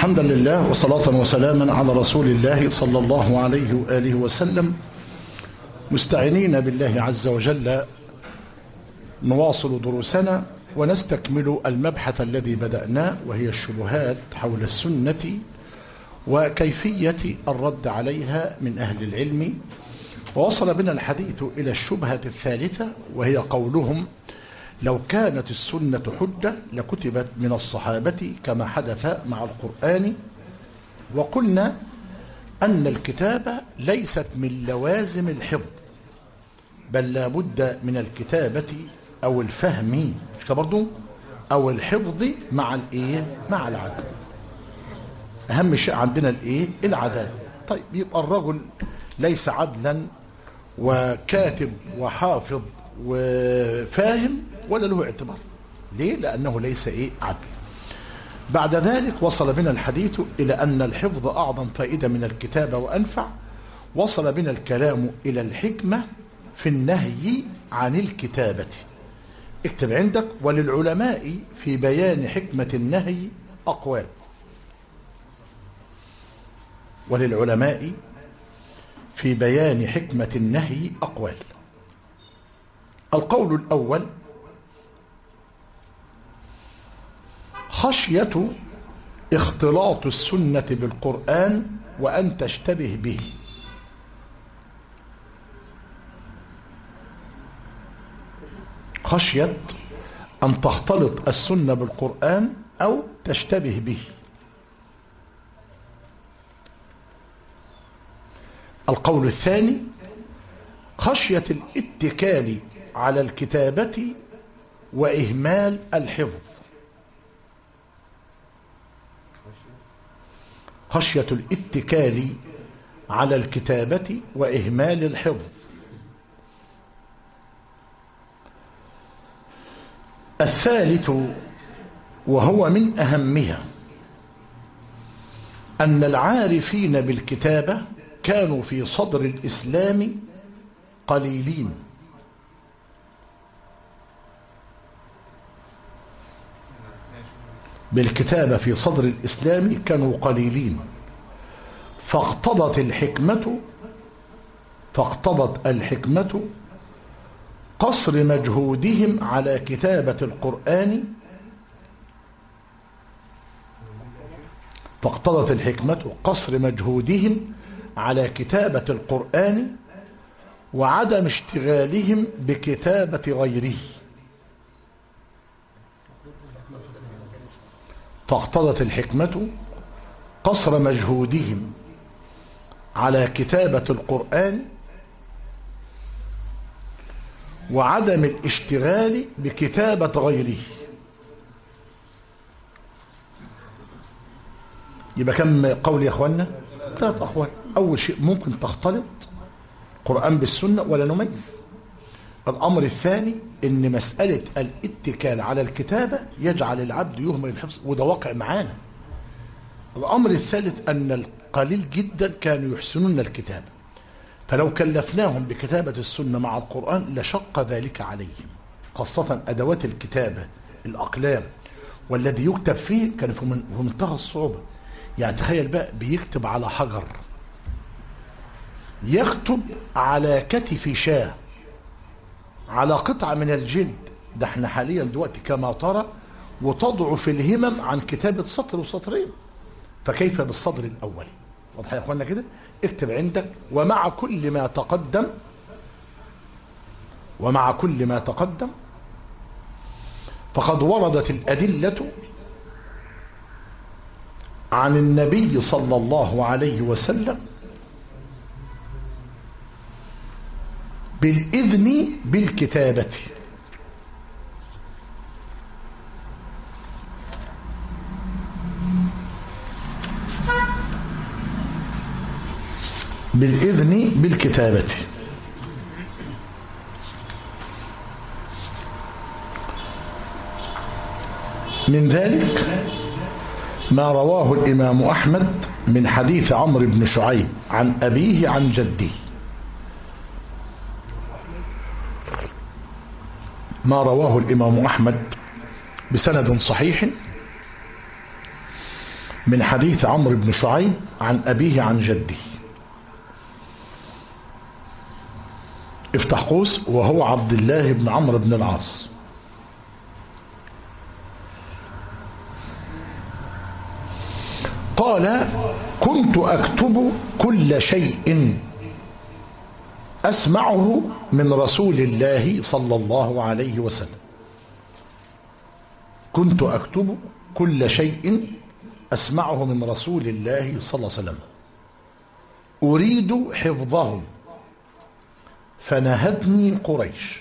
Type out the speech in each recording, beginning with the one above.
حمدا لله وصلاة وسلاما على رسول الله صلى الله عليه وآله وسلم مستعينين بالله عز وجل نواصل دروسنا ونستكمل المبحث الذي بدأناه وهي الشبهات حول السنة وكيفية الرد عليها من أهل العلم ووصل بنا الحديث إلى الشبهة الثالثة وهي قولهم لو كانت السنة حجة لكتبت من الصحابة كما حدث مع القرآن وقلنا أن الكتابة ليست من لوازم الحفظ بل لا بد من الكتابة أو الفهم مش برضو أو الحفظ مع الإيه مع العدد أهم شيء عندنا الإيه العدالة طيب يبقى الرجل ليس عدلا وكاتب وحافظ وفاهم ولا له اعتبار ليه لأنه ليس إيه عدل بعد ذلك وصل بنا الحديث إلى أن الحفظ أعظم فائدة من الكتابة وأنفع وصل بنا الكلام إلى الحكمة في النهي عن الكتابة اكتب عندك وللعلماء في بيان حكمة النهي أقوال وللعلماء في بيان حكمة النهي أقوال القول الأول خشية اختلاط السنة بالقرآن وأن تشتبه به خشية أن تختلط السنة بالقرآن أو تشتبه به القول الثاني خشية الاتكال على الكتابة وإهمال الحفظ خشية الاتكال على الكتابة وإهمال الحفظ الثالث وهو من أهمها أن العارفين بالكتابة كانوا في صدر الإسلام قليلين بالكتابة في صدر الإسلام كانوا قليلين فاقتضت الحكمة فاقتضت الحكمة قصر مجهودهم على كتابة القرآن فاقتضت الحكمة قصر مجهودهم على كتابة القرآن وعدم اشتغالهم بكتابة غيره فاقتضت الحكمة قصر مجهودهم على كتابة القرآن وعدم الاشتغال بكتابة غيره يبقى كم قول يا اخوانا ثلاث اقوال اول شيء ممكن تختلط قرآن بالسنة ولا نميز الأمر الثاني أن مسألة الاتكال على الكتابة يجعل العبد يهمل الحفظ وده واقع معانا الأمر الثالث أن القليل جدا كانوا يحسنون الكتابة فلو كلفناهم بكتابة السنة مع القرآن لشق ذلك عليهم خاصة أدوات الكتابة الأقلام والذي يكتب فيه كان في منتهى الصعوبة يعني تخيل بقى بيكتب على حجر يكتب على كتف شاه على قطعة من الجلد ده احنا حاليا دلوقتي كما ترى وتضعف الهمم عن كتابة سطر وسطرين فكيف بالصدر الأول واضح يا اخوانا كده اكتب عندك ومع كل ما تقدم ومع كل ما تقدم فقد وردت الأدلة عن النبي صلى الله عليه وسلم بالإذن بالكتابة بالإذن بالكتابة من ذلك ما رواه الإمام أحمد من حديث عمرو بن شعيب عن أبيه عن جده ما رواه الإمام أحمد بسند صحيح من حديث عمرو بن شعيب عن أبيه عن جده افتح قوس وهو عبد الله بن عمرو بن العاص قال كنت أكتب كل شيء أسمعه من رسول الله صلى الله عليه وسلم كنت أكتب كل شيء أسمعه من رسول الله صلى الله عليه وسلم أريد حفظه فنهتني قريش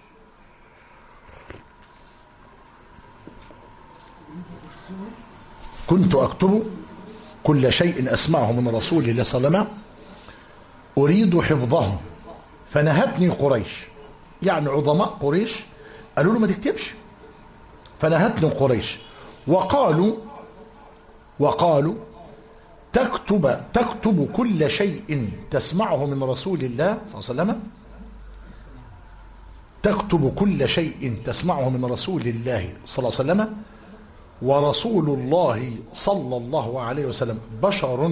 كنت أكتب كل شيء أسمعه من رسول الله صلى الله عليه وسلم أريد حفظه فنهتني قريش يعني عظماء قريش قالوا له ما تكتبش فنهتني قريش وقالوا وقالوا تكتب تكتب كل شيء تسمعه من رسول الله صلى الله عليه وسلم تكتب كل شيء تسمعه من رسول الله صلى الله عليه وسلم ورسول الله صلى الله عليه وسلم بشر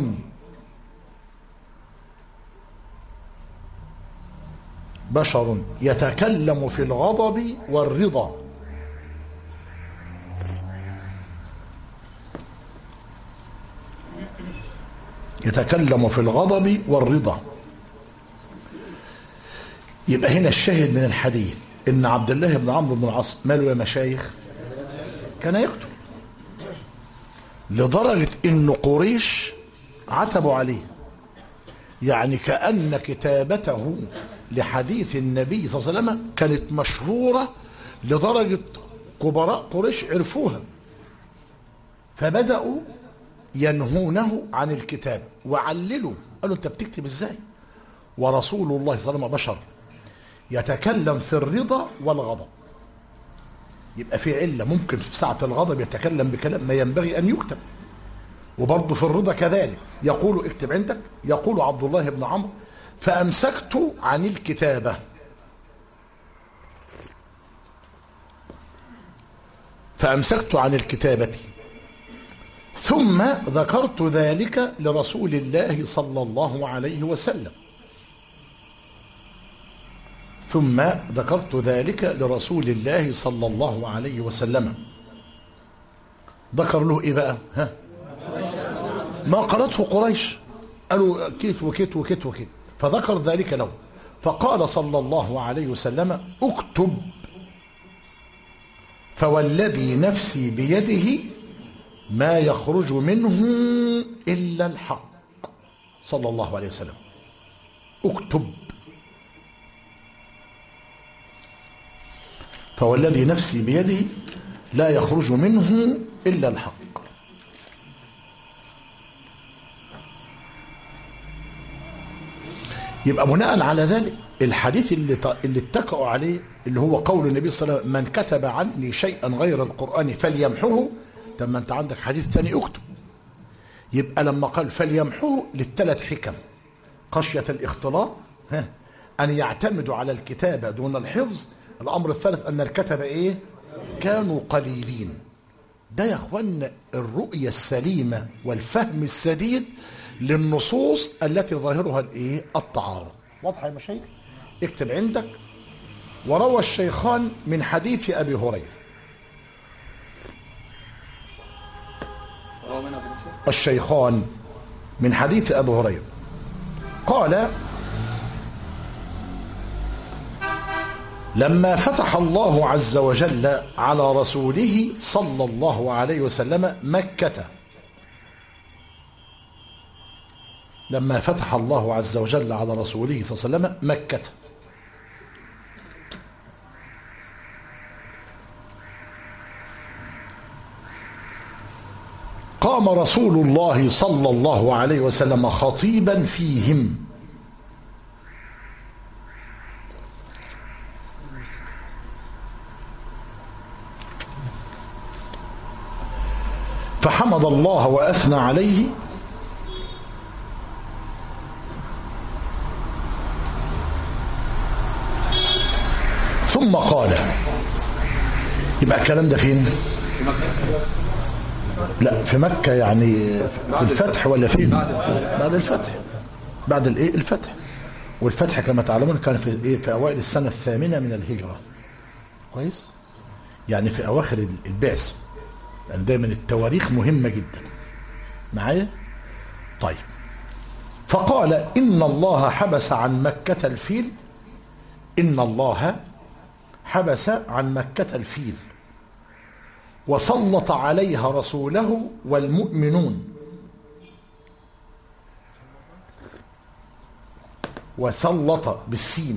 بشر يتكلم في الغضب والرضا يتكلم في الغضب والرضا يبقى هنا الشاهد من الحديث ان عبد الله بن عمرو بن العاص ماله يا مشايخ كان يكتب لدرجة ان قريش عتبوا عليه يعني كأن كتابته لحديث النبي صلى الله عليه وسلم كانت مشهورة لدرجة كبراء قريش عرفوها فبدأوا ينهونه عن الكتاب وعللوا قالوا انت بتكتب ازاي ورسول الله صلى الله عليه وسلم بشر يتكلم في الرضا والغضب يبقى في علة ممكن في ساعة الغضب يتكلم بكلام ما ينبغي أن يكتب وبرضه في الرضا كذلك يقول اكتب عندك يقول عبد الله بن عمرو فأمسكت عن الكتابة فأمسكت عن الكتابة ثم ذكرت ذلك لرسول الله صلى الله عليه وسلم ثم ذكرت ذلك لرسول الله صلى الله عليه وسلم ذكر له ايه بقى ها ما قالته قريش قالوا كيت وكيت وكيت وكيت فذكر ذلك له فقال صلى الله عليه وسلم اكتب فوالذي نفسي بيده ما يخرج منه إلا الحق صلى الله عليه وسلم اكتب فوالذي نفسي بيده لا يخرج منه إلا الحق يبقى بناء على ذلك الحديث اللي اللي اتكأوا عليه اللي هو قول النبي صلى الله عليه وسلم من كتب عني شيئا غير القرآن فليمحه طب ما انت عندك حديث ثاني اكتب يبقى لما قال فليمحوه للثلاث حكم خشية الاختلاط ها أن يعتمدوا على الكتابة دون الحفظ الأمر الثالث أن الكتبة إيه كانوا قليلين ده يا أخوانا الرؤية السليمة والفهم السديد للنصوص التي ظاهرها الإيه التعارض واضحة يا مشايخ اكتب عندك وروى الشيخان من حديث أبي هريرة الشيخان من حديث أبي هريرة قال لما فتح الله عز وجل على رسوله صلى الله عليه وسلم مكة لما فتح الله عز وجل على رسوله صلى الله عليه وسلم مكة قام رسول الله صلى الله عليه وسلم خطيبا فيهم فحمد الله واثنى عليه ثم قال يبقى الكلام ده فين لا في مكة يعني في الفتح ولا فين بعد الفتح بعد الايه الفتح والفتح كما تعلمون كان في ايه في اوائل السنة الثامنة من الهجرة كويس يعني في اواخر البعث يعني دايما التواريخ مهمة جدا معايا طيب فقال إن الله حبس عن مكة الفيل إن الله حبس عن مكة الفيل وسلط عليها رسوله والمؤمنون وسلط بالسين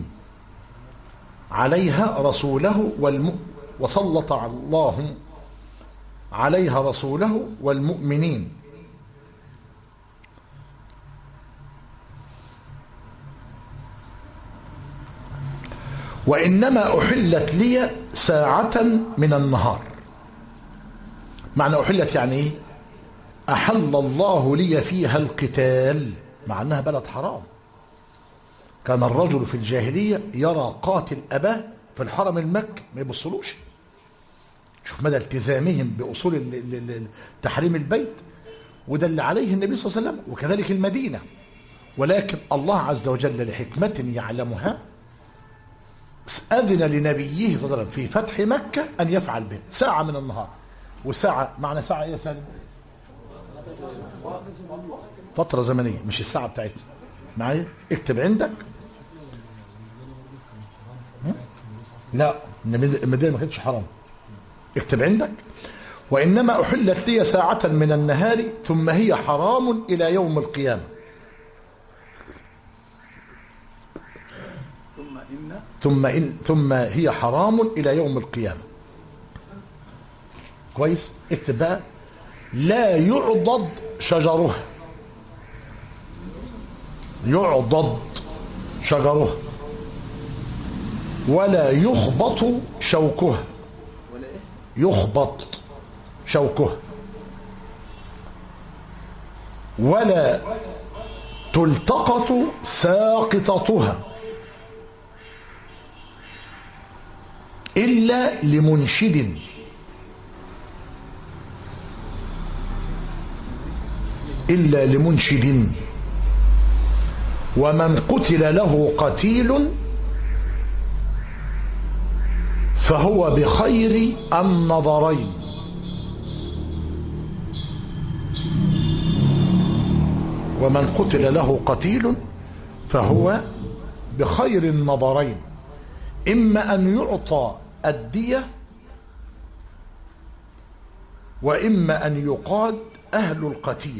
عليها رسوله والم وسلط الله عليها رسوله والمؤمنين وإنما أحلت لي ساعة من النهار معنى أحلت يعني إيه أحل الله لي فيها القتال مع أنها بلد حرام كان الرجل في الجاهلية يرى قاتل أباه في الحرم المكي ما يبصلوش شوف مدى التزامهم بأصول تحريم البيت وده اللي عليه النبي صلى الله عليه وسلم وكذلك المدينة ولكن الله عز وجل لحكمة يعلمها أذن لنبيه صلى الله عليه وسلم في فتح مكة أن يفعل به ساعة من النهار وساعة معنى ساعة إيه يا سالم فترة زمنية مش الساعة بتاعتنا معايا اكتب عندك لا المدينة ما كانتش حرام اكتب عندك وإنما أحلت لي ساعة من النهار ثم هي حرام إلى يوم القيامة ثم إن ثم هي حرام إلى يوم القيامة كويس اكتب بقى لا يعضد شجرها يعضد شجرها ولا يخبط شوكها يخبط شوكها ولا تلتقط ساقطتها إلا لمنشد إلا لمنشد ومن قتل له قتيل فهو بخير النظرين ومن قتل له قتيل فهو بخير النظرين إما أن يعطى الدية وإما أن يقاد أهل القتيل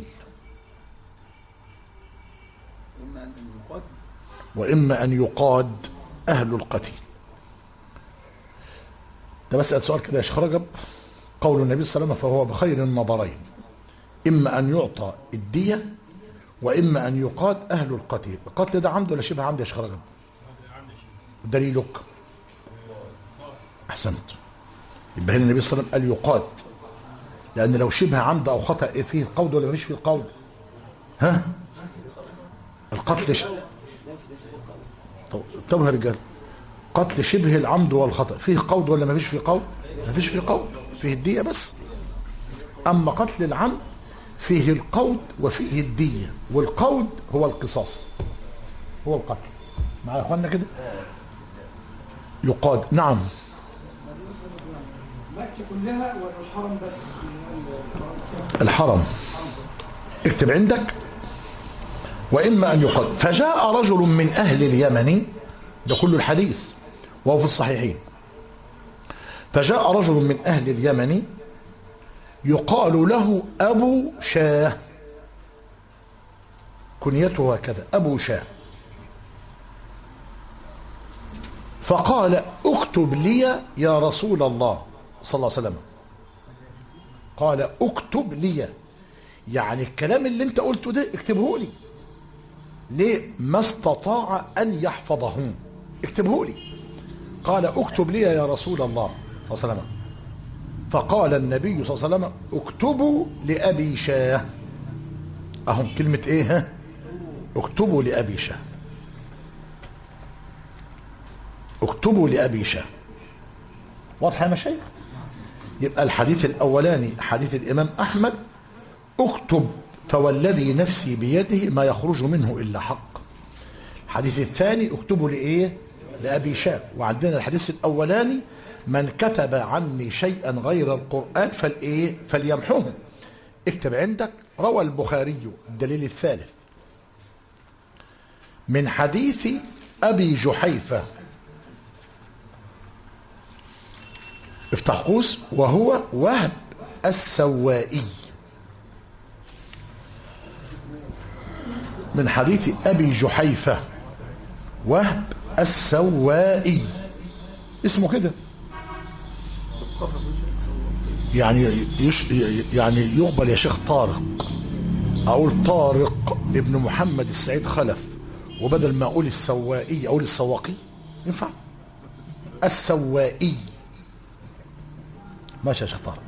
وإما أن يقاد أهل القتيل ده بسأل سؤال كده يا شيخ رجب قول النبي صلى الله عليه وسلم فهو بخير النظرين إما أن يعطى الدية وإما أن يقاد أهل القتيل القتل ده عمد ولا شبه عمد يا شيخ رجب دليلك أحسنت يبقى هنا النبي صلى الله عليه وسلم قال يقاد لأن لو شبه عمد أو خطأ فيه القود ولا مفيش فيه القود ها القتل ش... طب طب يا رجال قتل شبه العمد والخطأ فيه قود ولا مفيش فيه قود مفيش فيه قود فيه الدية بس أما قتل العمد فيه القود وفيه الدية والقود هو القصاص هو القتل مع اخواننا كده يقاد نعم مكة كلها ولا الحرم بس الحرم اكتب عندك وإما أن يقال فجاء رجل من أهل اليمن ده كل الحديث وهو في الصحيحين فجاء رجل من أهل اليمن يقال له أبو شاه كنيته هكذا أبو شاه فقال اكتب لي يا رسول الله صلى الله عليه وسلم قال اكتب لي يعني الكلام اللي انت قلته ده اكتبه لي ليه ما استطاع ان يحفظه اكتبه لي قال اكتب لي يا رسول الله صلى الله عليه وسلم فقال النبي صلى الله عليه وسلم اكتبوا لابي شاه اهم كلمه ايه ها اكتبوا لابي شاه اكتبوا لابي شاه واضحه يا مشايخ يبقى الحديث الأولاني حديث الإمام أحمد اكتب فوالذي نفسي بيده ما يخرج منه إلا حق الحديث الثاني اكتبه لإيه لأبي شاب وعندنا الحديث الأولاني من كتب عني شيئا غير القرآن فالإيه فليمحوه اكتب عندك روى البخاري الدليل الثالث من حديث أبي جحيفة افتح قوس وهو وهب السوائي من حديث أبي جحيفة وهب السوائي اسمه كده يعني يش يعني يقبل يا شيخ طارق اقول طارق ابن محمد السعيد خلف وبدل ما اقول السوائي اقول السواقي ينفع السوائي ماشي يا شيخ طارق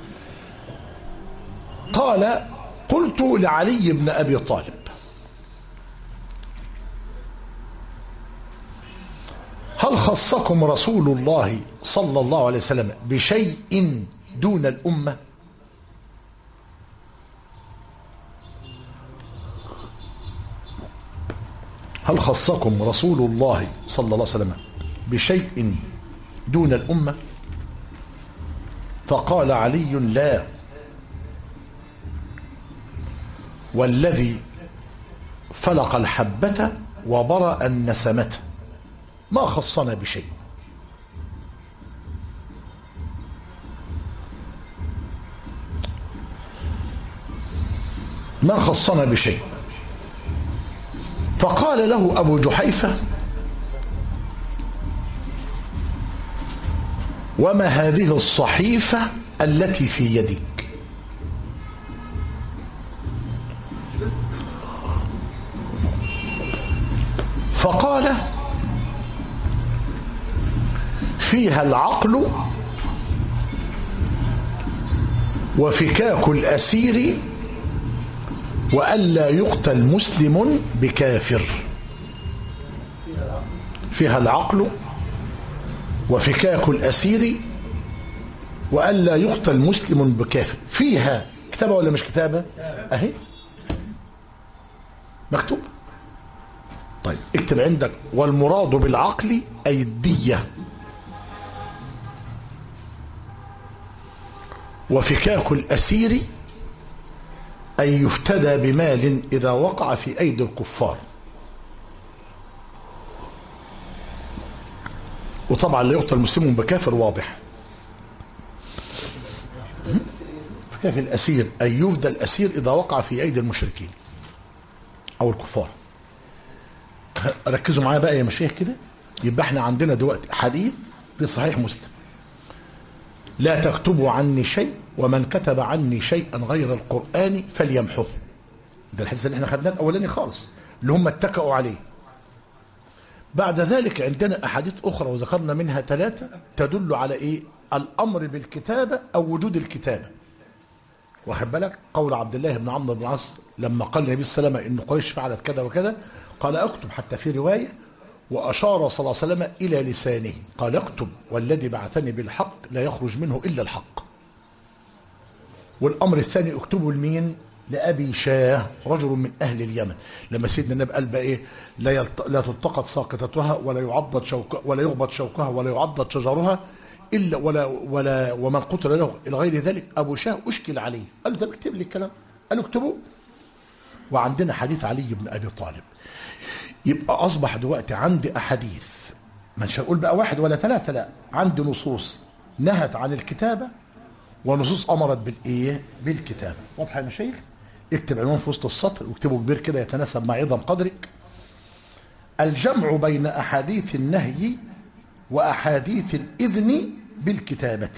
قال قلت لعلي بن ابي طالب هل خصكم رسول الله صلى الله عليه وسلم بشيء دون الأمة هل خصكم رسول الله صلى الله عليه وسلم بشيء دون الأمة فقال علي لا والذي فلق الحبة وبرأ النسمة ما خصنا بشيء ما خصنا بشيء فقال له أبو جحيفة وما هذه الصحيفة التي في يدك فقال فيها العقل وفكاك الأسير وألا يقتل مسلم بكافر فيها العقل وفكاك الأسير وألا يقتل مسلم بكافر فيها كتابة ولا مش كتابة أهي مكتوب طيب اكتب عندك والمراد بالعقل أي الدية وفكاك الأسير أن يفتدى بمال إذا وقع في أيدي الكفار وطبعا لا يقتل مسلم بكافر واضح فكاك الأسير أن يفدى الأسير إذا وقع في أيدي المشركين أو الكفار ركزوا معايا بقى يا مشايخ كده يبقى احنا عندنا دلوقتي حديث في صحيح مسلم لا تكتبوا عني شيء ومن كتب عني شيئا غير القرآن فليمحه ده الحديث اللي احنا خدناه الأولاني خالص اللي هم اتكأوا عليه بعد ذلك عندنا أحاديث أخرى وذكرنا منها ثلاثة تدل على إيه الأمر بالكتابة أو وجود الكتابة واخد بالك قول عبد الله بن عمرو بن العاص لما قال النبي صلى الله عليه وسلم ان قريش فعلت كذا وكذا قال اكتب حتى في روايه واشار صلى الله عليه وسلم الى لسانه قال اكتب والذي بعثني بالحق لا يخرج منه الا الحق والامر الثاني اكتبوا لمين لابي شاه رجل من اهل اليمن لما سيدنا النبي قال بقى ايه لا يلت... لا تلتقط ساقطتها ولا يعضد شوك ولا يغبط شوكها ولا يعضد شجرها الا ولا ولا ومن قتل له الى غير ذلك ابو شاه اشكل عليه قال له طب اكتب لي الكلام قال له اكتبوه وعندنا حديث علي بن ابي طالب يبقى اصبح دلوقتي عندي احاديث مش هنقول بقى واحد ولا ثلاثه لا عندي نصوص نهت عن الكتابه ونصوص امرت بالايه بالكتابه واضحه يا مشايخ اكتب عنوان في وسط السطر واكتبه كبير كده يتناسب مع عظم قدرك الجمع بين احاديث النهي واحاديث الاذن بالكتابه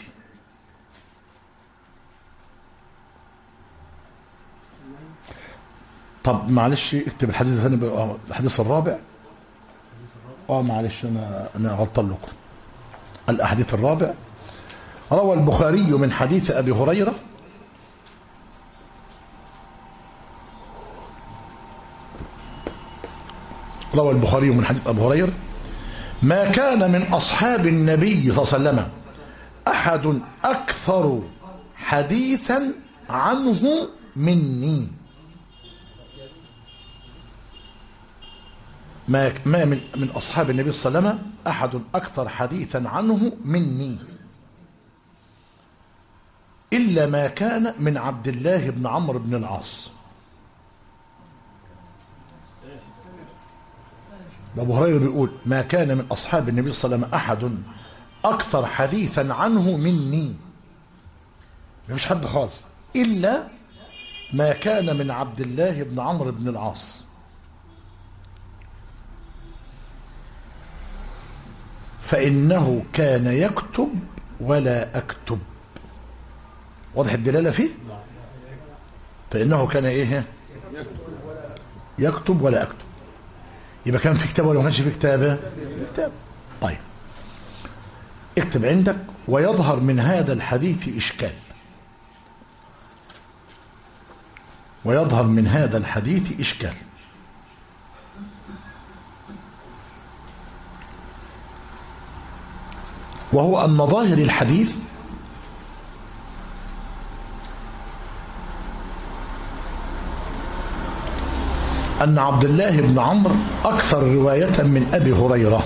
طب معلش اكتب الحديث الثاني بقى الحديث الرابع اه معلش انا انا غلطان لكم الاحاديث الرابع روى البخاري من حديث ابي هريره روى البخاري من حديث ابي هريره ما كان من اصحاب النبي صلى الله عليه وسلم أحد أكثر حديثا عنه مني ما ما من من أصحاب النبي صلى الله عليه وسلم أحد أكثر حديثا عنه مني إلا ما كان من عبد الله بن عمرو بن العاص ده أبو هريرة بيقول ما كان من أصحاب النبي صلى الله عليه وسلم أحد أكثر حديثا عنه مني مفيش حد خالص إلا ما كان من عبد الله بن عمرو بن العاص فإنه كان يكتب ولا أكتب واضح الدلالة فيه فإنه كان إيه يكتب ولا أكتب يبقى كان في كتاب ولا ما كانش في كتابة في كتاب طيب اكتب عندك ويظهر من هذا الحديث إشكال ويظهر من هذا الحديث إشكال وهو أن ظاهر الحديث أن عبد الله بن عمرو أكثر رواية من أبي هريرة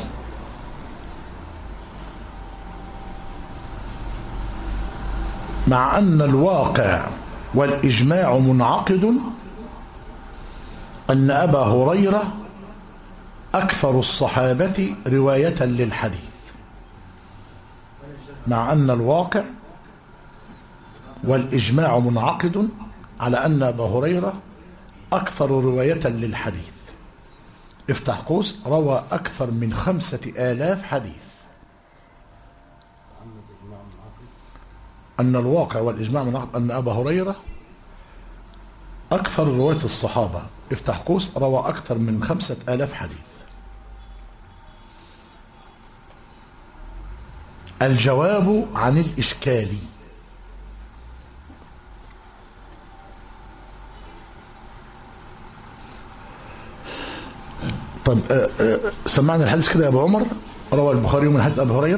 مع أن الواقع والإجماع منعقد أن أبا هريرة أكثر الصحابة رواية للحديث مع أن الواقع والإجماع منعقد على أن أبا هريرة أكثر رواية للحديث افتح قوس روى أكثر من خمسة آلاف حديث أن الواقع والإجماع منعقد أن أبا هريرة أكثر رواية الصحابة افتح قوس روى أكثر من خمسة آلاف حديث الجواب عن الإشكال طب آه، آه، سمعنا الحديث كده يا أبو عمر روى البخاري من حديث أبي هريرة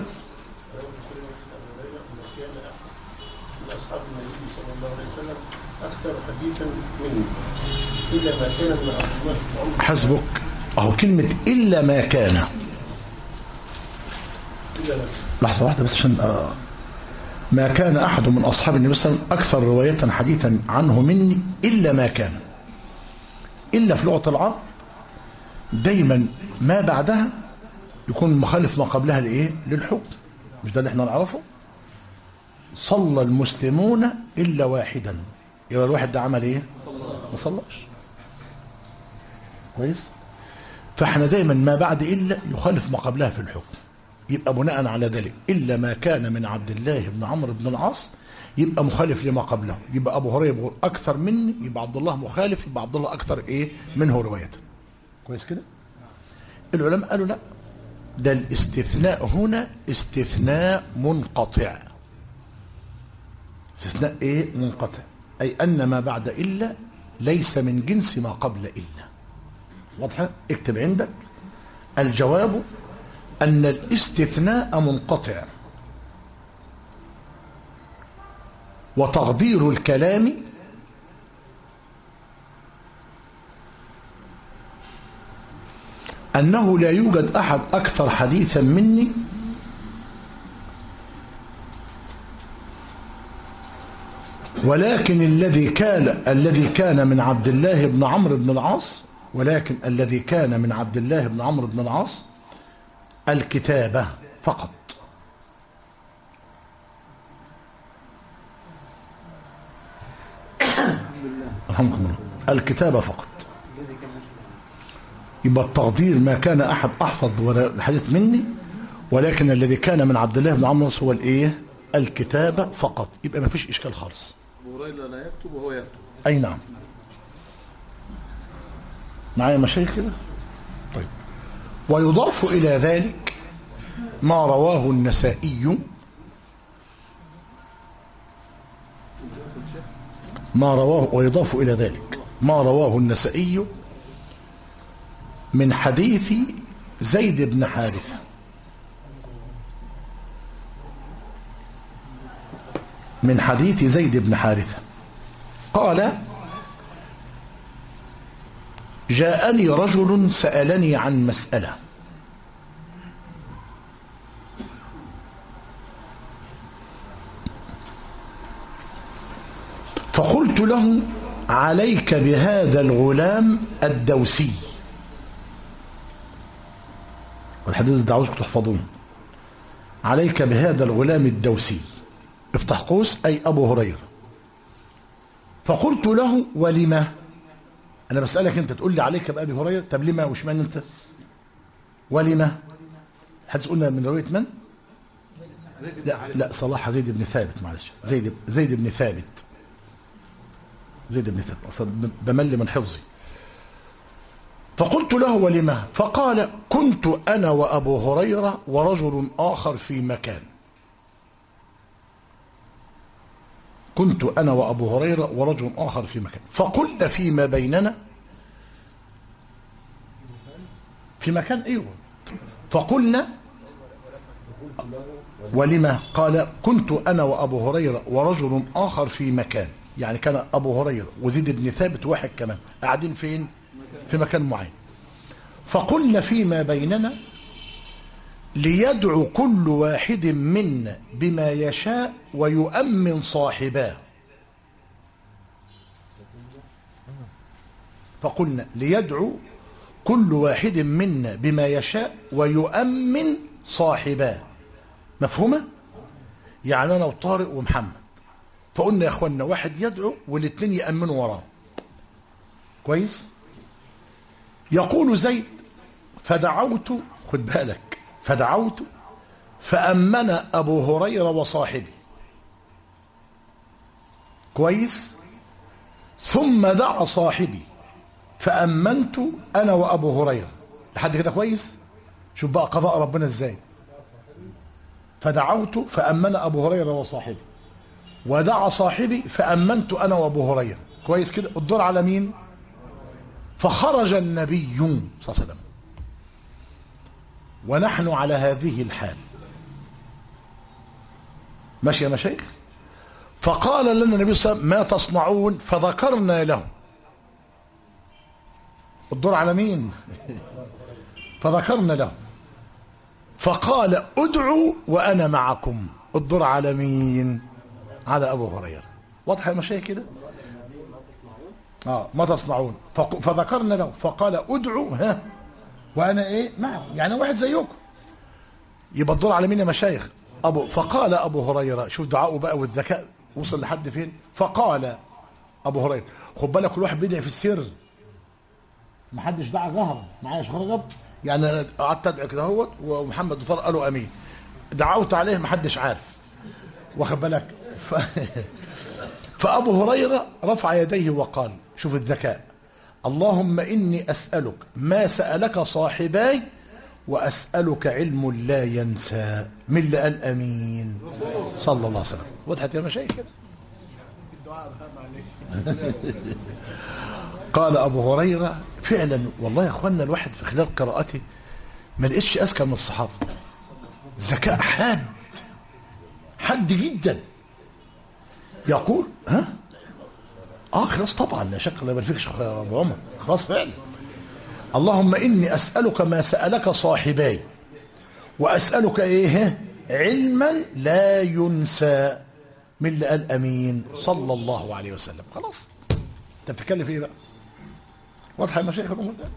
أصحاب النبي صلى الله عليه وسلم أكثر حديثا مني إلا ما كان من عبد الله بن عمر حسبك أهو كلمة إلا ما كان إلا ما لحظة واحدة بس عشان آه ما كان أحد من أصحاب النبي صلى الله عليه وسلم أكثر رواية حديثا عنه مني إلا ما كان إلا في لغة العرب دايما ما بعدها يكون مخالف ما قبلها لإيه للحكم مش ده اللي احنا نعرفه صلى المسلمون إلا واحدا يبقى الواحد ده عمل إيه ما صلاش كويس فاحنا دايما ما بعد إلا يخالف ما قبلها في الحكم يبقى بناء على ذلك إلا ما كان من عبد الله بن عمرو بن العاص يبقى مخالف لما قبله يبقى أبو هريرة بيقول أكثر مني يبقى عبد الله مخالف يبقى عبد الله أكثر إيه منه رواية كويس كده العلماء قالوا لا ده الاستثناء هنا استثناء منقطع استثناء ايه منقطع اي ان ما بعد الا ليس من جنس ما قبل الا واضحه اكتب عندك الجواب ان الاستثناء منقطع وتقدير الكلام أنه لا يوجد أحد أكثر حديثا مني ولكن الذي كان الذي كان من عبد الله بن عمرو بن العاص ولكن الذي كان من عبد الله بن عمرو بن العاص الكتابة فقط الحمد لله الكتابة فقط يبقى التقدير ما كان أحد أحفظ ولا الحديث مني ولكن الذي كان من عبد الله بن عمرو هو الإيه الكتابة فقط يبقى ما فيش إشكال خالص أبو هريرة لا يكتب وهو يكتب أي نعم معايا مشايخ كده طيب ويضاف إلى ذلك ما رواه النسائي ما رواه ويضاف إلى ذلك ما رواه النسائي من حديث زيد بن حارثة من حديث زيد بن حارثة قال جاءني رجل سألني عن مسألة فقلت له عليك بهذا الغلام الدوسي والحديث ده عاوزكم تحفظوه عليك بهذا الغلام الدوسي افتح قوس أي أبو هريرة فقلت له ولما أنا بسألك أنت تقول لي عليك بأبي هريرة طب لما وش معنى أنت ولما حدث قلنا من رواية من لا لا صلاح زيد بن ثابت معلش زيد زيد بن ثابت زيد بن ثابت أصلا بمل من حفظي فقلت له ولما فقال كنت أنا وأبو هريرة ورجل آخر في مكان كنت أنا وأبو هريرة ورجل آخر في مكان فقلنا فيما بيننا في مكان أيوة فقلنا ولما قال كنت أنا وأبو هريرة ورجل آخر في مكان يعني كان أبو هريرة وزيد بن ثابت واحد كمان قاعدين فين في مكان معين فقلنا فيما بيننا ليدعو كل واحد منا بما يشاء ويؤمن صاحباه فقلنا ليدعو كل واحد منا بما يشاء ويؤمن صاحباه مفهومة؟ يعني أنا وطارق ومحمد فقلنا يا أخوانا واحد يدعو والاثنين يأمنوا وراه كويس؟ يقول زيد فدعوت خد بالك فدعوت فأمن أبو هريرة وصاحبي كويس ثم دعا صاحبي فأمنت أنا وأبو هريرة لحد كده كويس شوف بقى قضاء ربنا ازاي فدعوت فأمن أبو هريرة وصاحبي ودعا صاحبي فأمنت أنا وأبو هريرة كويس كده الدور على مين فخرج النبي صلى الله عليه وسلم ونحن على هذه الحال ماشي يا مشايخ فقال لنا النبي صلى الله عليه وسلم ما تصنعون فذكرنا له الدور على مين فذكرنا له فقال ادعوا وانا معكم الدور على مين على ابو هريره واضحه يا مشايخ كده اه ما تصنعون فق- فذكرنا له فقال ادعوا ها وانا ايه معكم يعني واحد زيكم يبقى الدور على مين يا مشايخ ابو فقال ابو هريره شوف دعاءه بقى والذكاء وصل لحد فين فقال ابو هريره خد بالك كل واحد بيدعي في السر ما حدش دعا جهرا معايا شيخ رجب يعني انا قعدت ادعي كده اهوت ومحمد وطارق قالوا امين دعوت عليه ما حدش عارف واخد بالك ف... فابو هريره رفع يديه وقال شوف الذكاء اللهم اني اسالك ما سالك صاحباي واسالك علم لا ينسى من اللي قال امين صلى الله عليه وسلم وضحت يا مشايخ كده قال ابو هريره فعلا والله يا اخوانا الواحد في خلال قراءته ما لقيتش اذكى من الصحابه ذكاء حاد حاد جدا يقول ها اه خلاص طبعا لا شك الله يبارك فيك يا شيخ ابو عمر خلاص فعلا اللهم اني اسالك ما سالك صاحباي واسالك ايه علما لا ينسى من اللي قال امين صلى الله عليه وسلم خلاص انت بتتكلم في ايه بقى واضحه يا مشايخ الامور ده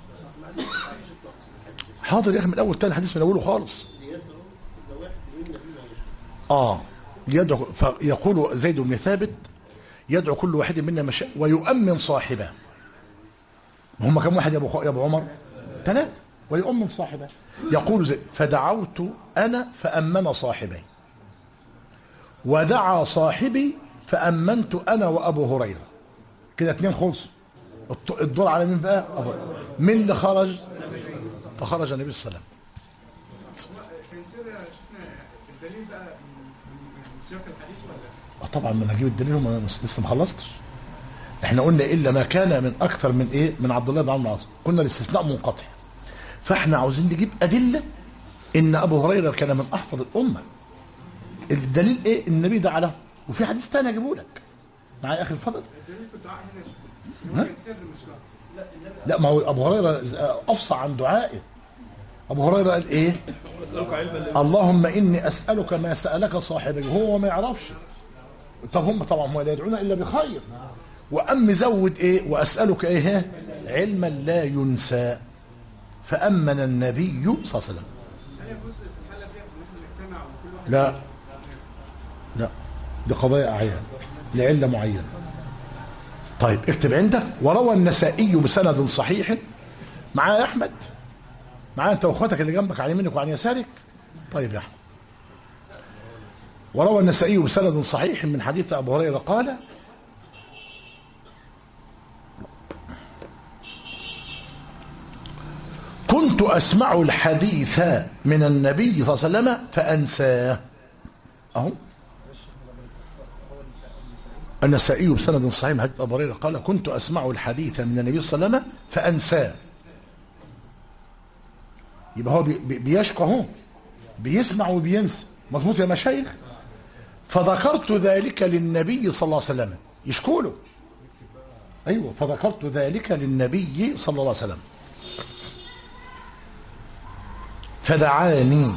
حاضر يا اخي من الاول تاني الحديث من اوله خالص اه يدعو فيقول زيد بن ثابت يدعو كل واحد منا مشاء ويؤمن صاحبه هم كم واحد يا ابو يا ابو عمر ثلاثه ويؤمن صاحبه يقول زيد فدعوت انا فامن صاحبي ودعا صاحبي فامنت انا وابو هريره كده اتنين خلصوا الط- الدور على مين بقى أبو هريرة. مين اللي خرج فخرج النبي صلى الله عليه وسلم في سيرة يا شيخنا الدليل بقى من من سياق الحديث ولا آه طبعا ما انا اجيب الدليل وما أنا لسه ما خلصتش احنا قلنا الا ما كان من اكثر من ايه من عبد الله بن عمرو بن العاص قلنا الاستثناء منقطع فاحنا عاوزين نجيب ادله ان ابو هريره كان من احفظ الامه الدليل ايه النبي دعا له وفي حديث تاني اجيبه لك معايا يا اخي الفضل الدليل في الدعاء هنا يا شيخ إن هو كان سر مش لفظ لا ما هو ابو هريره افصح عن دعائه ابو هريره قال ايه اللهم اني اسالك ما سالك صاحبي هو ما يعرفش طب هم طبعا هم لا يدعون الا بخير وام زود ايه واسالك ايه علما لا ينسى فامن النبي صلى الله عليه وسلم هل يجوز في الحاله دي ان احنا نجتمع وكل واحد لا لا دي قضايا أعيان لعلة معينة طيب اكتب عندك وروى النسائي بسند صحيح معاه يا أحمد معاه أنت وأخواتك اللي جنبك عن يمينك وعن يسارك طيب يا أحمد وروى النسائي بسند صحيح من حديث أبو هريرة قال كنت أسمع الحديث من النبي صلى الله عليه وسلم فأنساه أهو النسائي بسند صحيح من حديث أبو هريرة قال كنت أسمع الحديث من النبي صلى الله عليه وسلم فأنساه يبقى هو بي- بي- بيشكى اهو بيسمع وبينسى مظبوط يا مشايخ فذكرت ذلك للنبي صلى الله عليه وسلم يشكوا له ايوه فذكرت ذلك للنبي صلى الله عليه وسلم فدعاني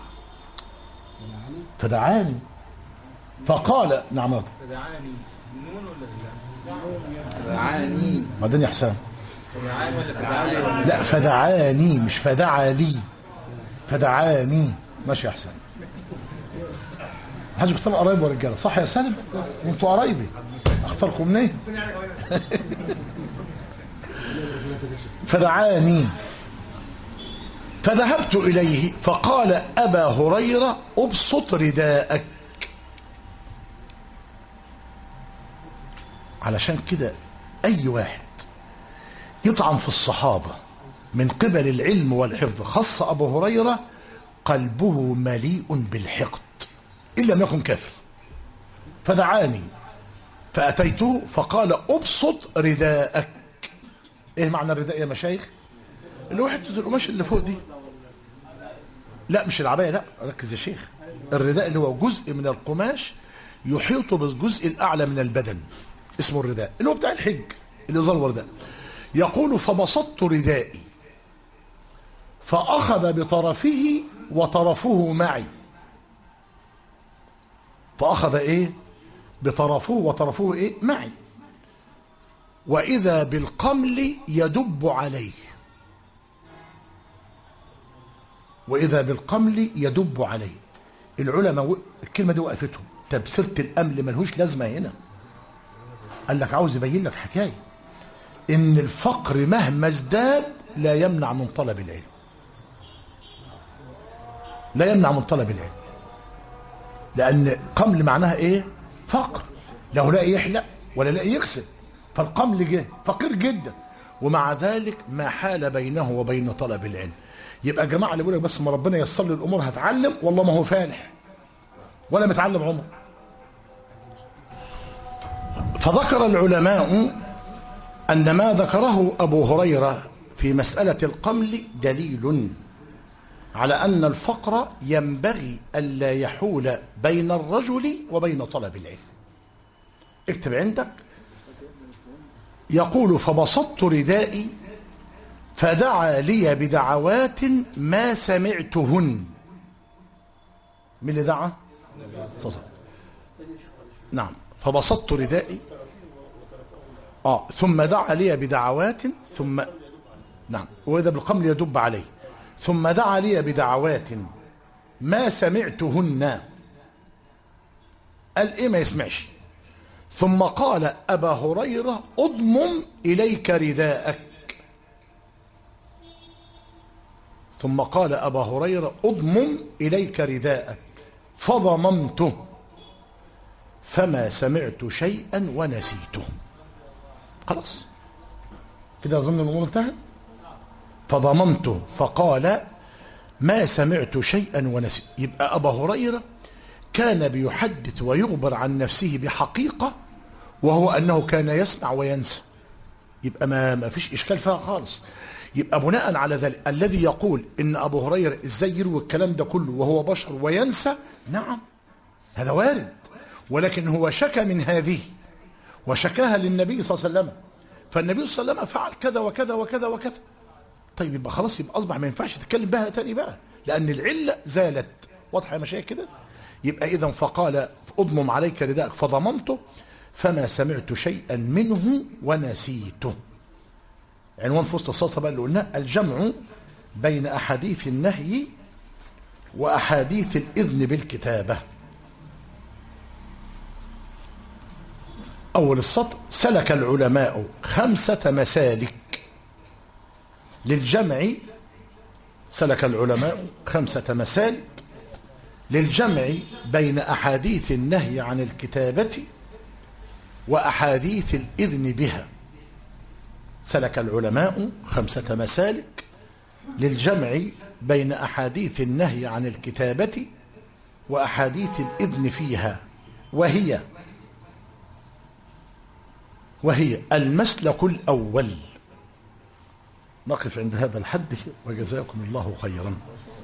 فدعاني فقال نعم يا دكتور. فدعاني النون ولا لا؟ فدعاني بعدين يا حسام فدعاني ولا فدعاني ولا لا فدعاني مش فدعا لي فدعاني ماشي يا حسام حاج اختار قرايب ورجاله صح يا سالم انتوا قرايبي اختاركم منين فدعاني فذهبت اليه فقال ابا هريره ابسط رداءك علشان كده اي واحد يطعن في الصحابة من قبل العلم والحفظ خاص أبو هريرة قلبه مليء بالحقد إن لم يكن كافر فدعاني فأتيته فقال أبسط رداءك إيه معنى الرداء يا مشايخ اللي هو حتة القماش اللي فوق دي لا مش العباية لا ركز يا شيخ الرداء اللي هو جزء من القماش يحيط بالجزء الأعلى من البدن اسمه الرداء اللي هو بتاع الحج اللي ظل ورداء يقول فبسطت ردائي فأخذ بطرفه وطرفه معي فأخذ إيه بطرفه وطرفه إيه معي وإذا بالقمل يدب عليه وإذا بالقمل يدب عليه العلماء و- الكلمة دي وقفتهم تبصرة الأمل ملهوش لازمة هنا قال لك عاوز يبين لك حكايه ان الفقر مهما ازداد لا يمنع من طلب العلم لا يمنع من طلب العلم لان قمل معناها ايه فقر لا لاقي يحلق ولا لاقي يكسب فالقمل جه فقير جدا ومع ذلك ما حال بينه وبين طلب العلم يبقى جماعه اللي بيقول لك بس ما ربنا ييسر لي الامور هتعلم والله ما هو فالح ولا متعلم عمر فذكر العلماء أن ما ذكره أبو هريرة في مسألة القمل دليل على أن الفقر ينبغي ألا يحول بين الرجل وبين طلب العلم اكتب عندك يقول فبسطت ردائي فدعا لي بدعوات ما سمعتهن من اللي دعا صلى. نعم فبسطت ردائي اه ثم دعا لي بدعوات ثم نعم واذا بالقمل يدب عليه ثم دعا لي بدعوات ما سمعتهن قال ايه ما يسمعش ثم قال ابا هريره اضمم اليك رداءك ثم قال ابا هريره اضمم اليك رداءك فضممته فما سمعت شيئا ونسيته خلاص كده اظن الامور انتهت فضممته فقال ما سمعت شيئا ونسيت يبقى ابا هريره كان بيحدث ويخبر عن نفسه بحقيقه وهو انه كان يسمع وينسى يبقى ما ما فيش اشكال فيها خالص يبقى بناء على ذلك الذي يقول ان ابو هريره ازاي يروي الكلام ده كله وهو بشر وينسى نعم هذا وارد ولكن هو شكى من هذه وشكاها للنبي صلى الله عليه وسلم فالنبي صلى الله عليه وسلم فعل كذا وكذا وكذا وكذا طيب يبقى خلاص يبقى اصبح ما ينفعش تتكلم بها تاني بقى لان العله زالت واضحه يا مشايخ كده يبقى اذا فقال اضمم عليك رداءك فضممته فما سمعت شيئا منه ونسيته عنوان في وسط السطر بقى اللي قلناه الجمع بين احاديث النهي واحاديث الاذن بالكتابه اول السطر سلك العلماء خمسه مسالك للجمع سلك العلماء خمسه مسالك للجمع بين احاديث النهي عن الكتابه واحاديث الاذن بها سلك العلماء خمسه مسالك للجمع بين احاديث النهي عن الكتابه واحاديث الاذن فيها وهي وهي المسلك الاول نقف عند هذا الحد وجزاكم الله خيرا